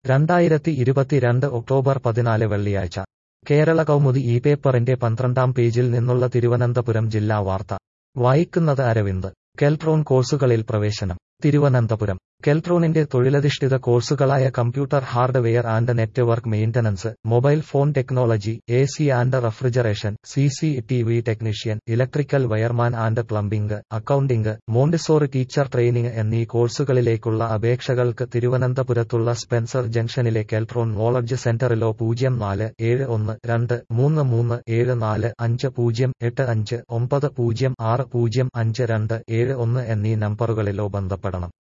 രണ്ടായിരത്തി ഇരുപത്തിരണ്ട് ഒക്ടോബർ പതിനാല് വെള്ളിയാഴ്ച കേരള കൗമുദി ഈ പേപ്പറിന്റെ പന്ത്രണ്ടാം പേജിൽ നിന്നുള്ള തിരുവനന്തപുരം ജില്ലാ വാർത്ത വായിക്കുന്നത് അരവിന്ദ് കെൽട്രോൺ കോഴ്സുകളിൽ പ്രവേശനം തിരുവനന്തപുരം കെൽട്രോണിന്റെ തൊഴിലധിഷ്ഠിത കോഴ്സുകളായ computer hardware and network maintenance mobile phone technology A C and refrigeration C C T V technician electrical wireman and plumbing accounting Montessori teacher training എന്നീ കോഴ്സുകളിലേക്കുള്ള അപേക്ഷകൾക്ക് തിരുവനന്തപുരത്തുള്ള സ്പെൻസർ ജംഗ്ഷനിലെ കെൽട്രോൺ നോളജ് സെന്ററിലോ പൂജ്യം നാല് ഏഴ് ഒന്ന് രണ്ട് മൂന്ന് മൂന്ന് ഏഴ് നാല് അഞ്ച് പൂജ്യം എട്ട് അഞ്ച് ഒമ്പത് പൂജ്യം ആറ് പൂജ്യം അഞ്ച് രണ്ട് ഏഴ് ഒന്ന് എന്നീ നമ്പറുകളിലോ ബന്ധപ്പെടണം